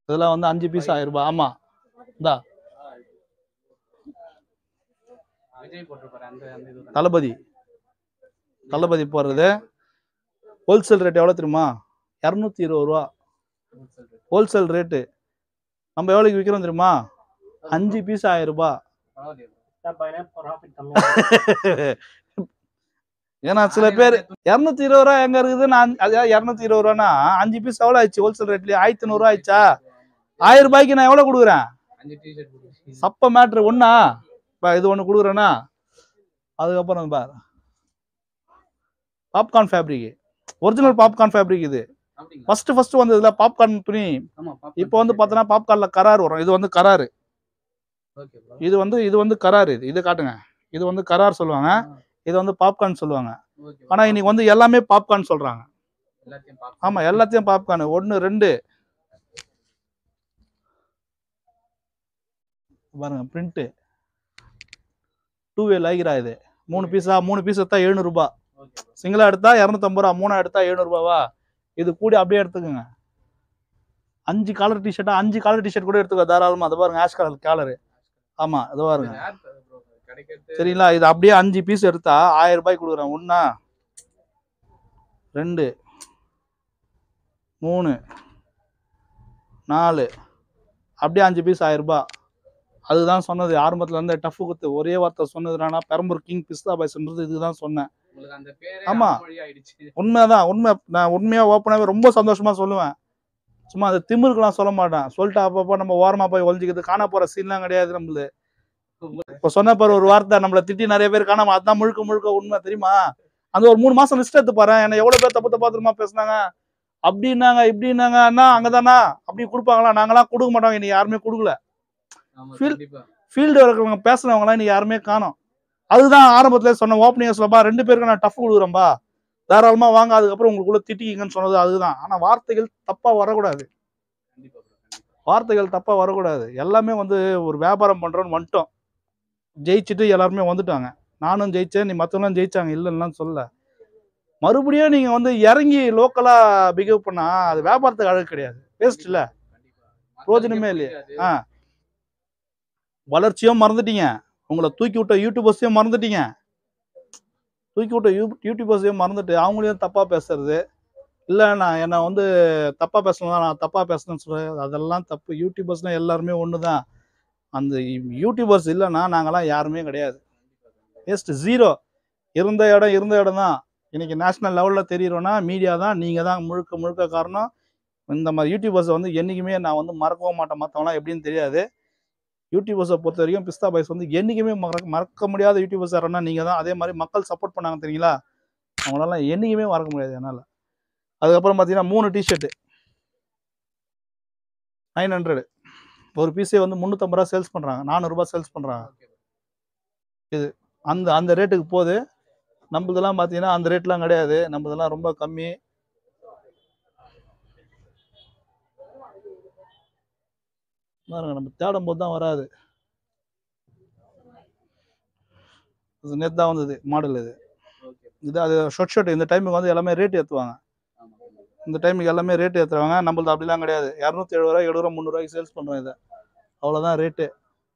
இதெல்லாம் வந்து அஞ்சு பீஸ் ஆயிரம் ரூபாய் ஆமா இந்தா விஜய் போட்டிருப்பாரு அந்த அந்த இது தளபதி தளபதி போடுறது ஹோல்சேல் ரேட் எவ்வளோ தெரியுமா இரநூத்தி இருபது ரூபா ஹோல்சேல் ரேட்டு நம்ம எவ்வளோக்கு விற்கிறோம் தெரியுமா அஞ்சு பீஸ் ஆயிரம் ரூபாய் பரவாயில்லையா ப்ராஃபிட் கம்மியாக ஏன்னா சில பேர் இரநூத்தி இருபது ரூபா எங்க இருக்குது நான் அதாவது இரநூத்தி இருபது ரூபானா அஞ்சு பீஸ் எவ்வளோ ஆயிடுச்சு ஹோல்சேல் ரேட்லயே ஆயிரத்தி நூறுரூவா ஆயிடுச்சா ஆயிரம் ரூபாய்க்கு நான் எவ்வளோ கொடுக்குறேன் அஞ்சு டிஷர்ட் சப்ப மேட்ரு ஒண்ணா இப்போ இது ஒன்று கொடுக்குறேன்னா அதுக்கப்புறம் பார் popcorn fabric original popcorn fabric இது அப்படிங்களா ஃபர்ஸ்ட் ஃபர்ஸ்ட் வந்ததுல பாப்கார்ன் துணி ஆமா இப்போ வந்து பார்த்தோன்னா பாப்கார்ன்ல கரார் வரும் இது வந்து கராரு ஓகே ப்ரோ இது வந்து இது வந்து கரார் இது இது காட்டுங்க இது வந்து கரார் சொல்லுவாங்க இது வந்து பாப்கார்ன் சொல்லுவாங்க ஓகே ஆனா இன்னைக்கு வந்து எல்லாமே பாப்கார்ன் சொல்றாங்க எல்லாத்தையும் ஆமா எல்லாத்தையும் பாப்கார்ன் ஒன்னு ரெண்டு பாருங்க பிரிண்ட் டூ வே லைக்ரா இது மூணு பீஸா மூணு பீஸ் எடுத்தா எழுநூறு ரூபாய் ஓகே சிங்கிளா எடுத்தா இரநூத்தம்பது ரூபா மூணா எடுத்தா எழுநூறு ரூபாவா இது கூடி அப்படியே எடுத்துக்கோங்க அஞ்சு காலர் டிஷர்ட்டா அஞ்சு காலர் டிஷர்ட் கூட எடுத்துக்கோ தாராளமா அது பாருங்க ஆஷ் கலர் காலரு ஆமா அது பாருங்க ப்ரோ கிடைக்கிறது சரிங்களா இது அப்படியே அஞ்சு பீஸ் எடுத்தா ஆயிரம் ரூபாய் கொடுக்குறேன் ஒண்ணா ரெண்டு மூணு நாலு அப்படியே அஞ்சு பீஸ் ஆயிரம் ரூபாய் அதுதான் சொன்னது ஆரம்பத்துல இருந்து டஃப் குத்து ஒரே வார்த்தை சொன்னது என்னன்னா பெரம்பூர் கிங் பிஸ்தா பாய்ஸ்ன்றது இதுதான் சொன்னேன் உங்களுக்கு அந்த பேரே ஆமா. மொழி ஆயிடுச்சு உண்மைதான் உண்மை நான் உண்மையா ஓப்பனாவே ரொம்ப சந்தோஷமா சொல்லுவேன் சும்மா அது திமிருக்குலாம் சொல்ல மாட்டேன் சொல்லிட்டு அப்பப்போ நம்ம ஓரமா போய் ஒழிஞ்சிக்கிறது காண போற சீன்லாம் கிடையாது நம்மளது இப்போ சொன்ன பாரு ஒரு வார்த்தை நம்மள திட்டி நிறைய பேர் காணாம அதான் முழுக்க முழுக்க உண்மை தெரியுமா அந்த ஒரு மூணு மாசம் லிஸ்ட் எடுத்து பாரு என்ன எவ்வளவு பேர் தப்பு தப்பா தெரியுமா பேசுனாங்க அப்படின்னாங்க இப்படின்னாங்க அண்ணா அங்கதானா அப்படி கொடுப்பாங்களா நாங்களாம் கொடுக்க மாட்டோம் இன்னைக்கு யாருமே கொடுக்கல ஆமா Feel- கண்டிப்பா ஃபீல்டு இருக்கிறவங்க பேசுனவங்களாம் இன்னைக்கு யாருமே காணோம் அதுதான் ஆரம்பத்துல சொன்ன ஓப்பனிங் சொல்லப்பா ரெண்டு பேருக்கு நான் டஃப் கொடுக்குறேன்பா தாராளமா வாங்க அதுக்கப்புறம் உங்களுக்குள்ள திட்டிக்கிங்கன்னு சொன்னது அதுதான் ஆனா வார்த்தைகள் தப்பா வரக்கூடாது கண்டிப்பா ப்ரோ கண்டிப்பா வார்த்தைகள் தப்பா வரக்கூடாது எல்லாமே வந்து ஒரு வியாபாரம் பண்றோம்னு வந்துட்டோம் ஜெயிச்சுட்டு எல்லாருமே வந்துட்டாங்க நானும் ஜெயிச்சேன் நீ மற்றவங்களும் ஜெயிச்சாங்க இல்லைன்னு சொல்ல மறுபடியும் நீங்க வந்து இறங்கி லோக்கலா பிஹேவ் பண்ணா அது வியாபாரத்துக்கு அழகு கிடையாது வேஸ்ட் இல்ல கண்டிப்பா பிரோஜனமே இல்லையே. புரியாது. ஆ வளர்ச்சியும் மறந்துட்டீங்க உங்களை தூக்கி விட்ட யூடியூபர்ஸையும் மறந்துட்டீங்க தூக்கி விட்ட யூ யூடியூபர்ஸையும் மறந்துட்டு அவங்களையும் தப்பா பேசுறது இல்லை நான் என்னை வந்து தப்பா பேசலாம் நான் தப்பா பேசணும்னு சொல்றேன் அதெல்லாம் தப்பு யூடியூபர்ஸ்னா எல்லாருமே ஒன்று தான் அந்த யூடியூபர்ஸ் இல்லைன்னா நாங்கெல்லாம் யாருமே கிடையாது வேஸ்ட் ஜீரோ இருந்த இடம் இருந்த இடம் தான் இன்னைக்கு நேஷனல் லெவலில் தெரியிறோன்னா மீடியா தான் நீங்கள் தான் முழுக்க முழுக்க காரணம் இந்த மாதிரி யூடியூபர்ஸை வந்து என்றைக்குமே நான் வந்து மறக்கவும் மாட்டேன் மற்றவங்களாம் எப்படின்னு தெரியாது யூடியூபர்ஸை பொறுத்த வரைக்கும் பிஸ்தா பாய்ஸ் வந்து என்றைக்குமே மறக்க மறக்க முடியாத யூடியூபர்ஸ் யாருன்னா நீங்கள் தான் அதே மாதிரி மக்கள் சப்போர்ட் பண்ணாங்க தெரியுங்களா அவங்களெல்லாம் என்றைக்குமே மறக்க முடியாது என்னால் அதுக்கப்புறம் பார்த்தீங்கன்னா மூணு டிஷர்ட்டு நைன் ஹண்ட்ரடு ஒரு பீஸே வந்து முந்நூற்றம்பது ரூபா சேல்ஸ் பண்ணுறாங்க நானூறுரூபா சேல்ஸ் பண்ணுறாங்க ஓகே ப்ரோ அந்த அந்த ரேட்டுக்கு போகுது நம்மளதெல்லாம் பார்த்தீங்கன்னா அந்த ரேட்லாம் கிடையாது நம்மளதெல்லாம் ரொம்ப கம்மி பாருங்க நம்ம தேடும் போது தான் வராது இது நேற்று தான் வந்தது மாடல் இது ஓகே இது அது ஷொர்ட் ஷர்ட் இந்த டைமுக்கு வந்து எல்லாமே ரேட் ஏற்றுவாங்க ஆமா இந்த டைமுக்கு எல்லாமே ரேட் ஏற்றுவாங்க நம்மளது அப்படிலாம் கிடையாது இரநூத்தி எழுபது ரூபா எழுபது ரூபா முந்நூறுவாய்க்கு சேல்ஸ் பண்ணுறோம் இதை அவ்வளோதான் ரேட்டு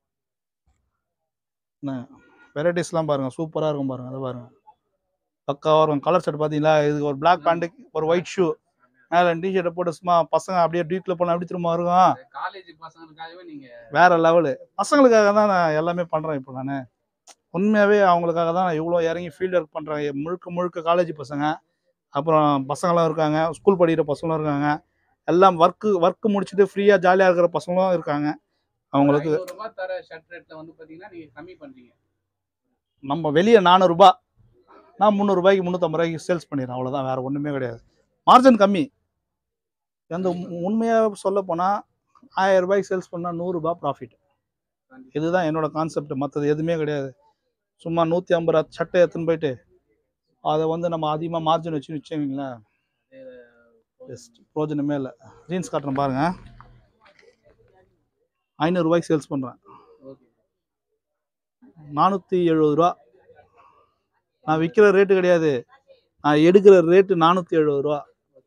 என்ன வெரைட்டிஸ்லாம் பாருங்கள் சூப்பராக இருக்கும் பாருங்கள் அதை பாருங்கள் பக்காவாக இருக்கும் கலர் ஷர்ட் பார்த்தீங்களா இதுக்கு ஒரு பிளாக் பேண்ட்டு ஒரு ஒயிட் ஷூ மேலே டிஷர்ட்டை போட்டு சும்மா பசங்க அப்படியே டீட்டில் போனால் அப்படி திரும்ப இருக்கும் காலேஜ் பசங்களுக்காகவே நீங்க வேற லெவலு பசங்களுக்காக தான் நான் எல்லாமே பண்ணுறேன் இப்போ நான் உண்மையாகவே அவங்களுக்காக தான் நான் இவ்வளோ இறங்கி ஃபீல்ட் ஒர்க் பண்ணுறேன் முழுக்க முழுக்க காலேஜ் பசங்க அப்புறம் பசங்களாம் இருக்காங்க ஸ்கூல் படிக்கிற பசங்களும் இருக்காங்க எல்லாம் ஒர்க்கு ஒர்க்கு முடிச்சுட்டு ஃப்ரீயாக ஜாலியாக இருக்கிற பசங்களும் இருக்காங்க அவங்களுக்கு ஐநூறு ரூபாய் தர ஷர்ட் ரேட்ல வந்து பாத்தீங்கன்னா நீங்க கம்மி பண்றீங்க நம்ம வெளியே நானூறுரூபா நான் முந்நூறுபாய்க்கு முந்நூற்றம்பது ரூபாய்க்கு சேல்ஸ் பண்ணிடுறேன் அவ்வளோதான் வேறு ஒன்றுமே கிடையாது மார்ஜின் கம்மி அந்த உண்மையாக சொல்ல போனால் ஆயிரம் ரூபாய்க்கு சேல்ஸ் பண்ணால் நூறுரூபா ப்ராஃபிட் இதுதான் என்னோட கான்செப்ட் மற்றது எதுவுமே கிடையாது சும்மா நூற்றி ஐம்பது ரூபா சட்டை எடுத்துன்னு போயிட்டு அதை வந்து நம்ம அதிகமாக மார்ஜின் வச்சு வச்சுங்களேன் பெஸ்ட் பிரோஜனமே இல்லை ஜீன்ஸ் காட்டுறேன் பாருங்க ஐநூறுரூவாய்க்கு சேல்ஸ் பண்ணுறேன் ஓகே நானூற்றி எழுபது ரூபா நான் விற்கிற ரேட்டு கிடையாது நான் எடுக்கிற ரேட்டு நானூற்றி எழுபது ரூபா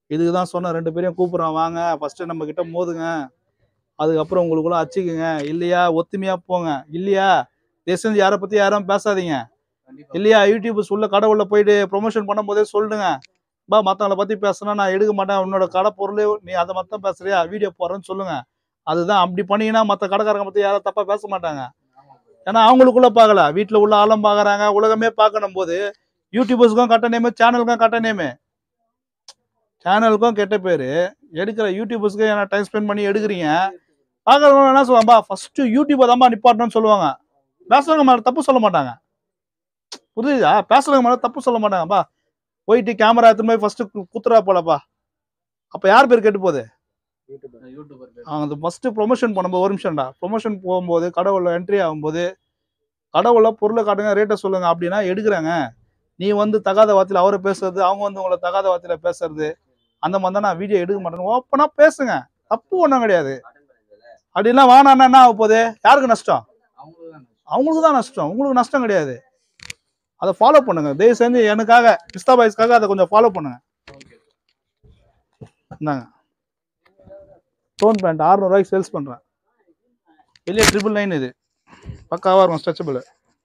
இதுக்கு தான் சொன்ன ரெண்டு பேரையும் கூப்பிட்றோம் வாங்க ஃபஸ்ட்டு நம்ம கிட்ட மோதுங்க அதுக்கப்புறம் உங்களுக்குள்ள அச்சிக்குங்க இல்லையா ஒத்துமையாக போங்க இல்லையா தயவு செஞ்சு யாரை பற்றி யாரும் பேசாதீங்க கண்டிப்பா இல்லையா யூடியூப் உள்ள கடவுள போயிட்டு ப்ரொமோஷன் பண்ணும்போதே சொல்லுங்க பா மற்றவங்கள பற்றி பேசுனா நான் எடுக்க மாட்டேன் உன்னோட கடை பொருள் நீ அதை மட்டும் பேசுறியா வீடியோ போடுறேன்னு சொல்லுங்க அதுதான் அப்படி பண்ணீங்கன்னா மற்ற கடைக்காரங்க பற்றி யாரும் தப்பாக பேச மாட்டாங்க ஏன்னா அவங்களுக்குள்ள பார்க்கல வீட்டில் உள்ள ஆளும் பார்க்குறாங்க உலகமே பார்க்கணும் போது யூடியூபர்ஸ்க்கும் கட்ட நேமு சேனலுக்கும் கட்ட நேமு சேனலுக்கும் கெட்ட பேர் எடுக்கிற யூடியூபர்ஸ்க்கு ஏன்னா டைம் ஸ்பெண்ட் பண்ணி எடுக்கிறீங்க பார்க்குறவங்க என்ன சொல்லுவாங்கப்பா ஃபஸ்ட்டு யூடியூப்பை தான்ப்பா நிப்பாட்டணும்னு சொல்லுவாங்க பேசுறவங்க மேலே தப்பு சொல்ல மாட்டாங்க புரியுதா பேசுறவங்க மேலே தப்பு சொல்ல மாட்டாங்கப்பா போயிட்டு கேமரா எடுத்துன்னு போய் ஃபர்ஸ்ட் குத்துறா போலப்பா அப்போ யார் பேர் கெட்டு போகுது யூடியூபர் பேர் அந்த ஃபர்ஸ்ட் ப்ரொமோஷன் பண்ணும்போது ஒரு நிமிஷம்டா ப்ரொமோஷன் போகும்போது கடவுள என்ட்ரி ஆகும்போது கடவுள பொருளை காட்டுங்க ரேட்டை சொல்லுங்க அப்படின்னா எடுக்கிறாங்க நீ வந்து தகாத வார்த்தையில் அவரை பேசுறது அவங்க வந்து உங்களை தகாத வார்த்தையில பேசுறது அந்த மாதிரி தான் நான் வீடியோ எடுக்க மாட்டேன் ஓப்பனாக பேசுங்க தப்பு ஒன்றும் கிடையாது அப்படிலாம் வானான்னா என்ன ஆக போகுது யாருக்கு நஷ்டம் அவங்களுக்கு தான் அவங்களுக்கு தான் நஷ்டம் உங்களுக்கு நஷ்டம் கிடையாது அதை ஃபாலோ பண்ணுங்க தயவு செஞ்சு எனக்காக பிஸ்தா பாய்ஸ்க்காக அதை கொஞ்சம் ஃபாலோ பண்ணுங்க ஓகே இந்தாங்க டோன் பேண்ட் ரூபாய்க்கு சேல்ஸ் பண்ணுறேன் வெளியே ட்ரிபிள் நைன் இது பக்காவாக இருக்கும் ஸ்ட்ரெச்சபிள்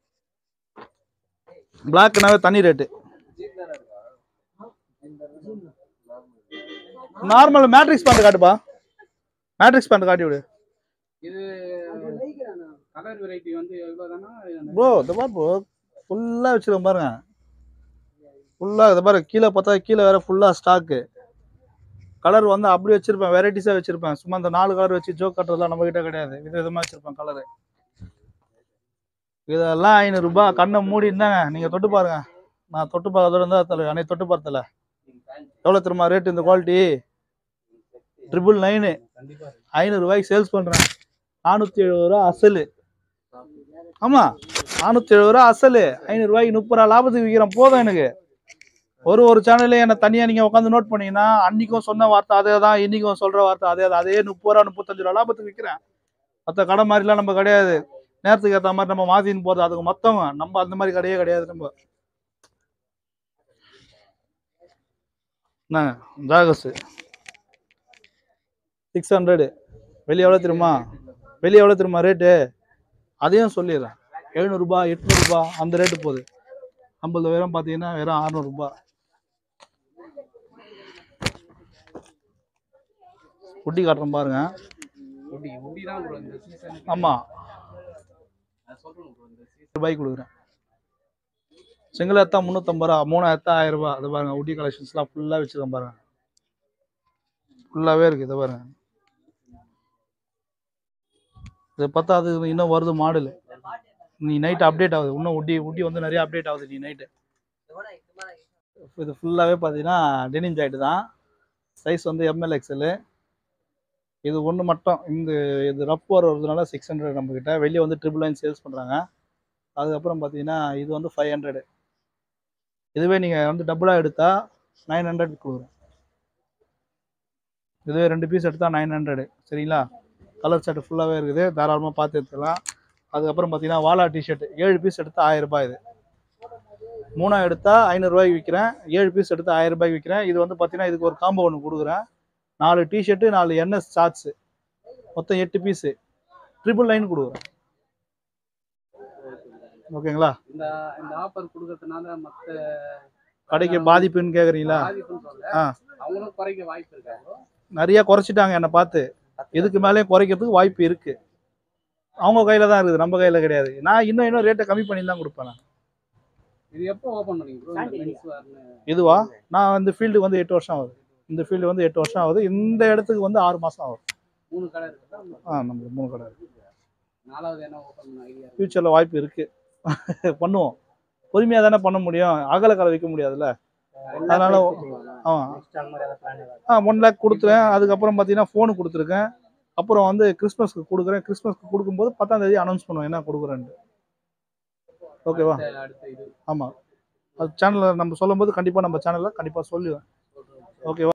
பிளாக்னாவே தனி ரேட்டு நார்மல் மேட்ரிக்ஸ் பேண்ட் காட்டுப்பா மேட்ரிக்ஸ் பேண்ட் காட்டி விடு இது கலர் வெரைட்டி வந்து எவ்வளோதானா ப்ரோ இந்த பாரு ப்ரோ ஃபுல்லாக வச்சிருக்கேன் பாருங்க ஃபுல்லாக இதை பாரு கீழே பார்த்தா கீழே வேற ஃபுல்லாக ஸ்டாக்கு கலர் வந்து அப்படி வச்சிருப்பேன் வெரைட்டிஸாக வச்சிருப்பேன் சும்மா இந்த நாலு கலர் வச்சு ஜோக் கட்டுறதுலாம் நம்ம கிட்ட கிடையாது வித விதமாக வச்சிருப்பேன் கலரு இதெல்லாம் ஐநூறுரூபா கண்ணை மூடி இருந்தாங்க நீங்கள் தொட்டு பாருங்க நான் தொட்டு பார்க்கறதோட இருந்தால் தலை அன்னைக்கு தொட்டு பார்த்தல எவ்வளோ தெரியுமா ரேட் இந்த குவாலிட்டி ட்ரிபிள் நைனு கண்டிப்பா ஐநூறுரூவாய்க்கு சேல்ஸ் பண்ணுறேன் நானூற்றி எழுபது ரூபா அசலு ஆமாம் நானூற்றி எழுபது ரூபா அசலு ஐநூறுரூவாய்க்கு முப்பது ரூபா லாபத்துக்கு விற்கிறேன் போதும் எனக்கு ஒரு ஒரு சேனல்லையும் என்னை தனியாக நீங்கள் உட்காந்து நோட் பண்ணீங்கன்னா அன்னைக்கும் சொன்ன வார்த்தை அதே தான் இன்னைக்கும் சொல்கிற வார்த்தை அதே தான் அதே முப்பது ரூபா முப்பத்தஞ்சு ரூபா லாபத்துக்கு விற்கிறேன் மற்ற கடை மாதிரிலாம் நம்ம கிடையாது நேரத்துக்கு ஏற்ற மாதிரி நம்ம மாற்றின்னு போகிறது அதுக்கு மொத்தம் நம்ம அந்த மாதிரி கடையே கிடையாது நம்ம என்ன ஜாகஸு சிக்ஸ் ஹண்ட்ரடு வெளியே எவ்வளோ தெரியுமா வெளியே எவ்வளோ தெரியுமா ரேட்டு அதையும் சொல்லிடுறேன் எழுநூறுபா எட்நூறுபா அந்த ரேட்டு போகுது ஐம்பது வெறும் பார்த்தீங்கன்னா வெறும் அறநூறுபா குட்டி காட்டுறேன் பாருங்க உடி உடி தான் ப்ரோ இந்த சீசன் ஆமாம் சொல்றேன் ப்ரோ இந்த சீசன் ரூபாய்க்கு கொடுக்குறேன் சிங்கிள் எத்தா முந்நூற்றம்பது ரூபா மூணு எத்தா ஆயிரம் ரூபாய் அது பாருங்க உட்டி கலெக்ஷன்ஸ்லாம் ஃபுல்லாக வச்சுருக்கேன் பாருங்க ஃபுல்லாகவே இருக்குது இதை பாருங்க இது பார்த்தா அது இன்னும் வருது மாடல் நீ நைட் அப்டேட் ஆகுது இன்னும் உட்டி உட்டி வந்து நிறைய அப்டேட் ஆகுது நீ நைட்டு இது ஃபுல்லாகவே பார்த்தீங்கன்னா டெனிம் ஜாயிட்டு தான் சைஸ் வந்து எம்எல் எக்ஸலு இது ஒன்று மட்டும் இந்த இது ரஃப் வருதுனால சிக்ஸ் ஹண்ட்ரட் நம்மக்கிட்ட வெளியே வந்து ட்ரிபிள் நைன் சேல்ஸ் பண்ணுறாங்க அதுக்கப்புறம் பார்த்தீங்கன்னா இது வந்து ஃபைவ் ஹண்ட்ரடு இதுவே நீங்கள் வந்து டபுளாக எடுத்தால் நைன் ஹண்ட்ரட் கொடுக்குறேன் இதுவே ரெண்டு பீஸ் எடுத்தால் நைன் ஹண்ட்ரடு சரிங்களா கலர் ஷர்ட் ஃபுல்லாகவே இருக்குது தாராளமாக பார்த்து எடுத்துக்கலாம் அதுக்கப்புறம் பார்த்தீங்கன்னா வாலா டிஷர்ட் ஏழு பீஸ் எடுத்தால் ஆயிரம் ரூபாய் இது மூணா எடுத்தால் ஐநூறுரூவாய்க்கு விற்கிறேன் ஏழு பீஸ் எடுத்தால் ஆயிரம் ரூபாய்க்கு விற்கிறேன் இது வந்து பார்த்தீங்கன்னா இதுக்கு ஒரு காம்போ ஒன்று கொடுக்குறேன் நாலு டிஷர்ட்டு நாலு என்எஸ் ஷார்ட்ஸு மொத்தம் எட்டு பீஸு ட்ரிபிள் நைன் கொடுக்குறேன் ஓகேங்களா இந்த இந்த ஆஃபர் கொடுக்கறதுனால மத்த கடைக்கு பாதிப்புன்னு கேட்குறீங்களா பாதிப்புன்னு சொல்ல ஆ. அவங்களும் குறைக்க வாய்ப்பு இருக்கா bro? நிறைய குறைச்சிட்டாங்க என்னை பார்த்து இதுக்கு மேலேயும் குறைக்கிறதுக்கு வாய்ப்பு இருக்கு அவங்க கையில தான் இருக்குது நம்ம கையில கிடையாது நான் இன்னும் இன்னும் ரேட்டை கம்மி பண்ணி தான் கொடுப்பேன் நான். இது எப்போ ஓபன் பண்ணீங்க ப்ரோ இந்த மென்ஸ் வேர்னு இதுவா நான் இந்த ஃபீல்டு வந்து எட்டு வருஷம் ஆகுது இந்த ஃபீல்டு வந்து எட்டு வருஷம் ஆகுது இந்த இடத்துக்கு வந்து ஆறு மாசம் ஆகுது மூணு கடை இருக்குதா ஆ நம்ம மூணு கடை நாலாவது என்ன ஓபன் பண்ண ஐடியா இருக்கு ஃபியூச்சரில் வாய்ப்பு இருக்கு பண்ணுவோம் பொறுமையாக தானே பண்ண முடியும் அகல கலை வைக்க முடியாதுல்ல அதனால ஆமாம் ஆ ஒன் லேக் கொடுத்துறேன் அதுக்கப்புறம் பார்த்தீங்கன்னா ஃபோனு கொடுத்துருக்கேன் அப்புறம் வந்து கிறிஸ்மஸ்க்கு கொடுக்குறேன் கிறிஸ்மஸ்க்கு கொடுக்கும்போது பத்தாம் தேதி அனௌன்ஸ் பண்ணுவேன் என்ன கொடுக்குறேன்ட்டு ஓகேவா அடுத்த- அடுத்த இது ஆமாம் அது சேனலில் நம்ம சொல்லும்போது கண்டிப்பாக நம்ம சேனலில் கண்டிப்பாக சொல்லுவேன் ஓகேவா